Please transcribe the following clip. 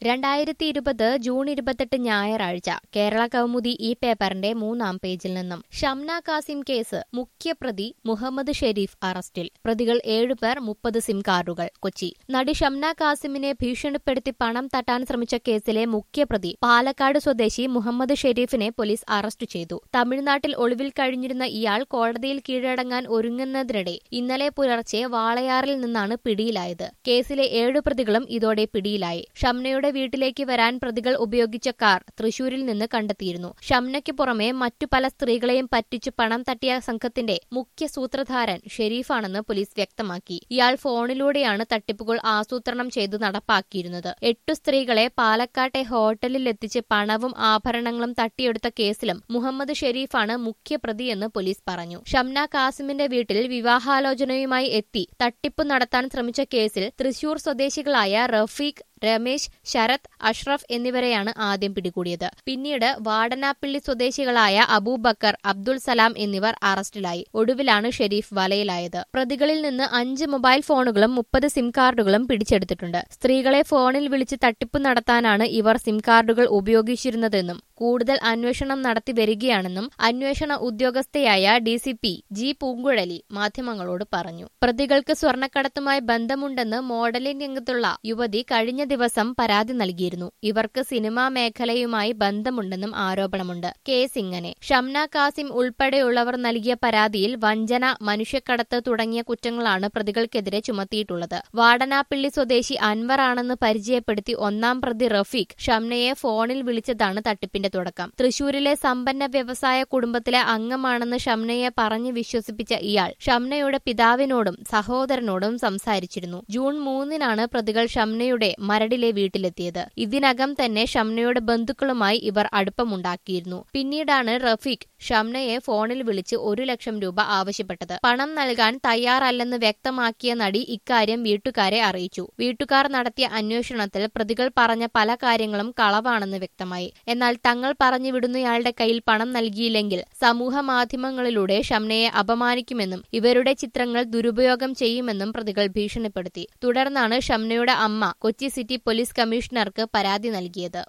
രണ്ടായിരത്തി ഇരുപത് ജൂൺ ഇരുപത്തെട്ട് ഞായറാഴ്ച കേരള കൗമുദി ഈ പേപ്പറിന്റെ മൂന്നാം പേജിൽ നിന്നും ഷംന കാസിം കേസ് മുഖ്യപ്രതി മുഹമ്മദ് ഷെരീഫ് അറസ്റ്റിൽ പ്രതികൾ ഏഴുപേർ മുപ്പത് സിം കാർഡുകൾ കൊച്ചി നടി ഷംന കാസിമിനെ ഭീഷണിപ്പെടുത്തി പണം തട്ടാൻ ശ്രമിച്ച കേസിലെ മുഖ്യപ്രതി പാലക്കാട് സ്വദേശി മുഹമ്മദ് ഷെരീഫിനെ പോലീസ് അറസ്റ്റ് ചെയ്തു തമിഴ്നാട്ടിൽ ഒളിവിൽ കഴിഞ്ഞിരുന്ന ഇയാൾ കോടതിയിൽ കീഴടങ്ങാൻ ഒരുങ്ങുന്നതിനിടെ ഇന്നലെ പുലർച്ചെ വാളയാറിൽ നിന്നാണ് പിടിയിലായത് കേസിലെ ഏഴു പ്രതികളും ഇതോടെ പിടിയിലായി ഷംനയുടെ വീട്ടിലേക്ക് വരാൻ പ്രതികൾ ഉപയോഗിച്ച കാർ തൃശൂരിൽ നിന്ന് കണ്ടെത്തിയിരുന്നു ഷംനയ്ക്ക് പുറമെ മറ്റു പല സ്ത്രീകളെയും പറ്റിച്ചു പണം തട്ടിയ സംഘത്തിന്റെ മുഖ്യ സൂത്രധാരൻ ഷെരീഫാണെന്ന് പോലീസ് വ്യക്തമാക്കി ഇയാൾ ഫോണിലൂടെയാണ് തട്ടിപ്പുകൾ ആസൂത്രണം ചെയ്തു നടപ്പാക്കിയിരുന്നത് എട്ടു സ്ത്രീകളെ പാലക്കാട്ടെ ഹോട്ടലിൽ എത്തിച്ച് പണവും ആഭരണങ്ങളും തട്ടിയെടുത്ത കേസിലും മുഹമ്മദ് ഷെരീഫാണ് മുഖ്യപ്രതിയെന്ന് പോലീസ് പറഞ്ഞു ഷംന കാസിമിന്റെ വീട്ടിൽ വിവാഹാലോചനയുമായി എത്തി തട്ടിപ്പ് നടത്താൻ ശ്രമിച്ച കേസിൽ തൃശൂർ സ്വദേശികളായ റഫീഖ് രമേശ് ശരത് അഷ്റഫ് എന്നിവരെയാണ് ആദ്യം പിടികൂടിയത് പിന്നീട് വാടനാപ്പിള്ളി സ്വദേശികളായ അബൂബക്കർ അബ്ദുൾ സലാം എന്നിവർ അറസ്റ്റിലായി ഒടുവിലാണ് ഷെരീഫ് വലയിലായത് പ്രതികളിൽ നിന്ന് അഞ്ച് മൊബൈൽ ഫോണുകളും മുപ്പത് സിം കാർഡുകളും പിടിച്ചെടുത്തിട്ടുണ്ട് സ്ത്രീകളെ ഫോണിൽ വിളിച്ച് തട്ടിപ്പ് നടത്താനാണ് ഇവർ സിം കാർഡുകൾ ഉപയോഗിച്ചിരുന്നതെന്നും കൂടുതൽ അന്വേഷണം നടത്തി വരികയാണെന്നും അന്വേഷണ ഉദ്യോഗസ്ഥയായ ഡിസിപി ജി പൂങ്കുഴലി മാധ്യമങ്ങളോട് പറഞ്ഞു പ്രതികൾക്ക് സ്വർണ്ണക്കടത്തുമായി ബന്ധമുണ്ടെന്ന് മോഡലിംഗ് രംഗത്തുള്ള യുവതി കഴിഞ്ഞ ദിവസം പരാതി നൽകിയിരുന്നു ഇവർക്ക് സിനിമാ മേഖലയുമായി ബന്ധമുണ്ടെന്നും ആരോപണമുണ്ട് കേസ് ഇങ്ങനെ ഷംന കാസിം ഉൾപ്പെടെയുള്ളവർ നൽകിയ പരാതിയിൽ വഞ്ചന മനുഷ്യക്കടത്ത് തുടങ്ങിയ കുറ്റങ്ങളാണ് പ്രതികൾക്കെതിരെ ചുമത്തിയിട്ടുള്ളത് വാടനാപ്പിള്ളി സ്വദേശി അൻവർ ആണെന്ന് പരിചയപ്പെടുത്തി ഒന്നാം പ്രതി റഫീഖ് ഷംനയെ ഫോണിൽ വിളിച്ചതാണ് തട്ടിപ്പിന്റെ തുടക്കം തൃശൂരിലെ സമ്പന്ന വ്യവസായ കുടുംബത്തിലെ അംഗമാണെന്ന് ഷംനയെ പറഞ്ഞു വിശ്വസിപ്പിച്ച ഇയാൾ ഷംനയുടെ പിതാവിനോടും സഹോദരനോടും സംസാരിച്ചിരുന്നു ജൂൺ മൂന്നിനാണ് പ്രതികൾ ഷംനയുടെ മരടിലെ വീട്ടിലെത്തിയത് ഇതിനകം തന്നെ ഷംനയുടെ ബന്ധുക്കളുമായി ഇവർ അടുപ്പമുണ്ടാക്കിയിരുന്നു പിന്നീടാണ് റഫീഖ് ഷംനയെ ഫോണിൽ വിളിച്ച് ഒരു ലക്ഷം രൂപ ആവശ്യപ്പെട്ടത് പണം നൽകാൻ തയ്യാറല്ലെന്ന് വ്യക്തമാക്കിയ നടി ഇക്കാര്യം വീട്ടുകാരെ അറിയിച്ചു വീട്ടുകാർ നടത്തിയ അന്വേഷണത്തിൽ പ്രതികൾ പറഞ്ഞ പല കാര്യങ്ങളും കളവാണെന്ന് വ്യക്തമായി എന്നാൽ തങ്ങൾ പറഞ്ഞു വിടുന്നയാളുടെ കയ്യിൽ പണം നൽകിയില്ലെങ്കിൽ സമൂഹ മാധ്യമങ്ങളിലൂടെ ഷംനയെ അപമാനിക്കുമെന്നും ഇവരുടെ ചിത്രങ്ങൾ ദുരുപയോഗം ചെയ്യുമെന്നും പ്രതികൾ ഭീഷണിപ്പെടുത്തി തുടർന്നാണ് ഷംനയുടെ അമ്മ കൊച്ചി സിറ്റി പോലീസ് കമ്മീഷണർക്ക് പരാതി നൽകിയത്